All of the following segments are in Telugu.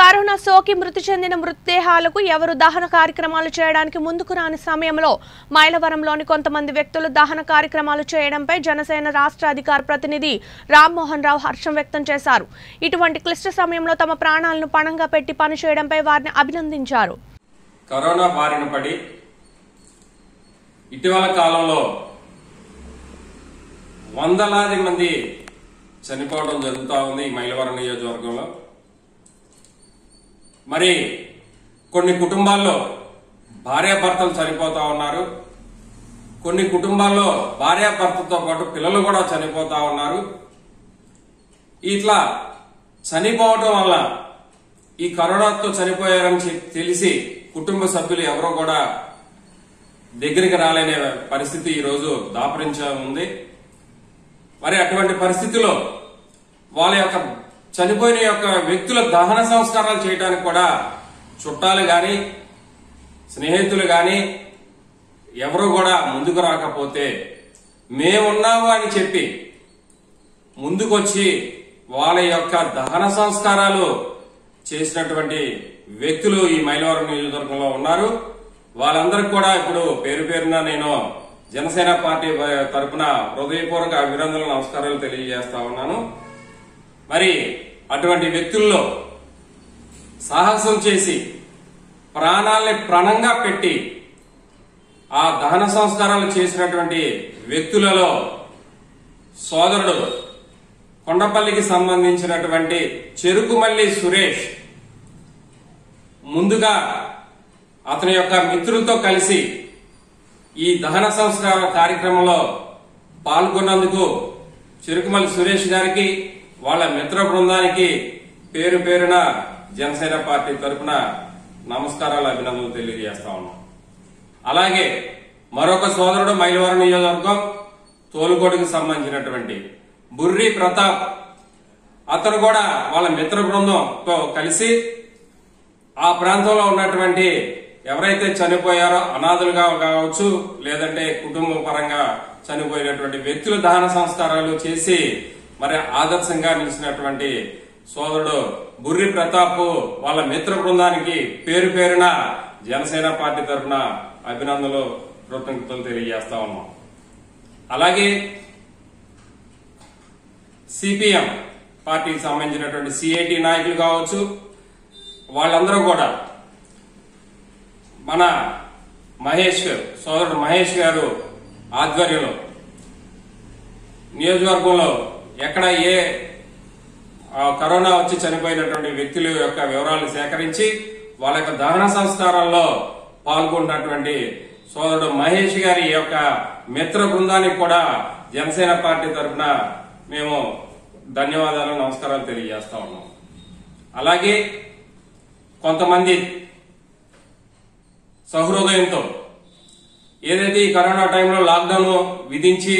కరోనా సోకి మృతి చెందిన మృతదేహాలకు ఎవరు దహన కార్యక్రమాలు చేయడానికి ముందుకు రాని సమయంలో మైలవరంలోని కొంతమంది వ్యక్తులు దహన కార్యక్రమాలు చేయడంపై జనసేన రాష్ట్ర అధికార ప్రతినిధి రామ్మోహన్ రావు హర్షం వ్యక్తం చేశారు ఇటువంటి క్లిష్ట సమయంలో తమ ప్రాణాలను పణంగా పెట్టి పనిచేయడంపై వారిని అభినందించారు కరోనా బారిన పడి ఇటీవల కాలంలో వందలాది మంది చనిపోవడం జరుగుతూ ఉంది ఈ మైలవరం నియోజకవర్గంలో మరి కొన్ని కుటుంబాల్లో భార్యాభర్తలు చనిపోతా ఉన్నారు కొన్ని కుటుంబాల్లో భార్యాభర్తతో పాటు పిల్లలు కూడా చనిపోతా ఉన్నారు ఇట్లా చనిపోవటం వల్ల ఈ కరోనాతో చనిపోయారని చె- తెలిసి కుటుంబ సభ్యులు ఎవరో కూడా దగ్గరికి రాలేని పరిస్థితి ఈ రోజు దాపరించ ఉంది మరి అటువంటి పరిస్థితిలో వాళ్ళ యొక్క చనిపోయిన యొక్క వ్యక్తుల దహన సంస్కారాలు చేయడానికి కూడా చుట్టాలు గాని స్నేహితులు గాని ఎవరు కూడా ముందుకు రాకపోతే మేమున్నాము అని చెప్పి ముందుకొచ్చి వాళ్ళ యొక్క దహన సంస్కారాలు చేసినటువంటి వ్యక్తులు ఈ మైలవరం నియోజకవర్గంలో ఉన్నారు వాళ్ళందరికీ కూడా ఇప్పుడు పేరు పేరున నేను జనసేన పార్టీ తరపున హృదయపూర్వక అభినందనలు నమస్కారాలు తెలియజేస్తా ఉన్నాను మరి అటువంటి వ్యక్తుల్లో సాహసం చేసి ప్రాణాల్ని ప్రాణంగా పెట్టి ఆ దహన సంస్కారాలు చేసినటువంటి వ్యక్తులలో సోదరుడు కొండపల్లికి సంబంధించినటువంటి చెరుకుమల్లి సురేష్ ముందుగా అతని యొక్క మిత్రులతో కలిసి ఈ దహన సంస్కార కార్యక్రమంలో పాల్గొన్నందుకు చెరుకుమల్లి సురేష్ గారికి వాళ్ళ మిత్ర బృందానికి పేరు పేరున జనసేన పార్టీ తరపున నమస్కారాలు అభినందనలు తెలియజేస్తా ఉన్నాం అలాగే మరొక సోదరుడు మైలవరం నియోజకవర్గం తోలుకోటికి సంబంధించినటువంటి బుర్రి ప్రతాప్ అతను కూడా వాళ్ళ మిత్ర బృందంతో కలిసి ఆ ప్రాంతంలో ఉన్నటువంటి ఎవరైతే చనిపోయారో అనాథులుగా కావచ్చు లేదంటే కుటుంబ పరంగా చనిపోయినటువంటి వ్యక్తుల దహన సంస్కారాలు చేసి మరి ఆదర్శంగా నిలిచినటువంటి సోదరుడు బుర్రి ప్రతాప్ వాళ్ళ మిత్ర బృందానికి పేరు పేరున జనసేన పార్టీ తరఫున అభినందనలు కృతజ్ఞతలు తెలియజేస్తా ఉన్నాం అలాగే సిపిఎం పార్టీకి సంబంధించినటువంటి సిఐటి నాయకులు కావచ్చు వాళ్ళందరూ కూడా మన మహేష్ గారు సోదరుడు మహేష్ గారు ఆధ్వర్యంలో నియోజకవర్గంలో ఎక్కడ ఏ ఆ, కరోనా వచ్చి చనిపోయినటువంటి వ్యక్తుల యొక్క వివరాలు సేకరించి వాళ్ళ యొక్క దహన సంస్కారాల్లో పాల్గొన్నటువంటి సోదరుడు మహేష్ గారి యొక్క మిత్ర బృందానికి కూడా జనసేన పార్టీ తరఫున మేము ధన్యవాదాలు నమస్కారాలు తెలియజేస్తా ఉన్నాం అలాగే కొంతమంది సహృదయంతో ఏదైతే ఈ కరోనా టైంలో లాక్డౌన్ విధించి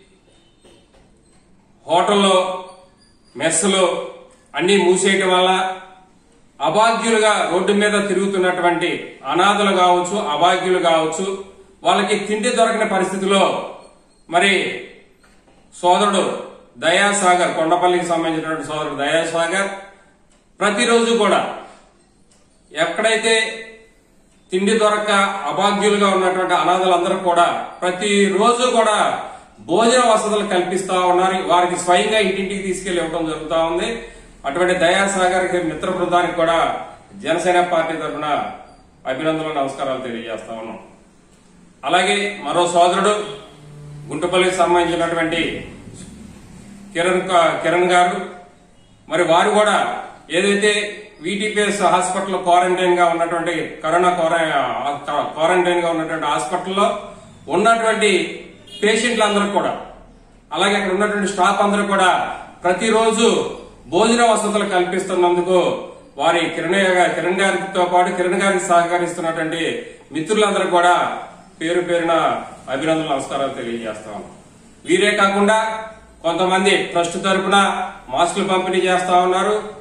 హోటల్లో మెస్సులు అన్ని మూసేయటం వల్ల అభాగ్యులుగా రోడ్డు మీద తిరుగుతున్నటువంటి అనాథలు కావచ్చు అభాగ్యులు కావచ్చు వాళ్ళకి తిండి దొరకని పరిస్థితిలో మరి సోదరుడు దయాసాగర్ కొండపల్లికి సంబంధించినటువంటి సోదరుడు దయాసాగర్ ప్రతిరోజు కూడా ఎక్కడైతే తిండి దొరక్క అభాగ్యులుగా ఉన్నటువంటి అనాథలందరూ కూడా ప్రతిరోజు కూడా భోజన వసతులు కల్పిస్తా ఉన్నారు వారికి స్వయంగా ఇంటింటికి తీసుకెళ్లి ఇవ్వడం జరుగుతా ఉంది అటువంటి దయాసాగర్ మిత్ర బృందానికి కూడా జనసేన పార్టీ తరఫున అభినందనలు నమస్కారాలు తెలియజేస్తా ఉన్నాం అలాగే మరో సోదరుడు గుంటుపల్లికి సంబంధించినటువంటి కిరణ్ క- కిరణ్ గారు మరి వారు కూడా ఏదైతే వీటీపీఎస్ హాస్పిటల్ క్వారంటైన్ గా ఉన్నటువంటి కరోనా క్వారంటైన్ గా ఉన్నటువంటి హాస్పిటల్లో ఉన్నటువంటి పేషెంట్లందరూ కూడా అలాగే అక్కడ ఉన్నటువంటి స్టాఫ్ అందరూ కూడా ప్రతిరోజు భోజన వసతులు కల్పిస్తున్నందుకు వారి కిరణ్ గా- కిరణ్ గారితో పాటు కిరణ్ గారికి సహకరిస్తున్నటువంటి మిత్రులందరూ కూడా పేరు పేరున అభినందనలు నమస్కారాలు తెలియజేస్తాం వీరే కాకుండా కొంతమంది ట్రస్ట్ తరపున మాస్కులు పంపిణీ చేస్తా ఉన్నారు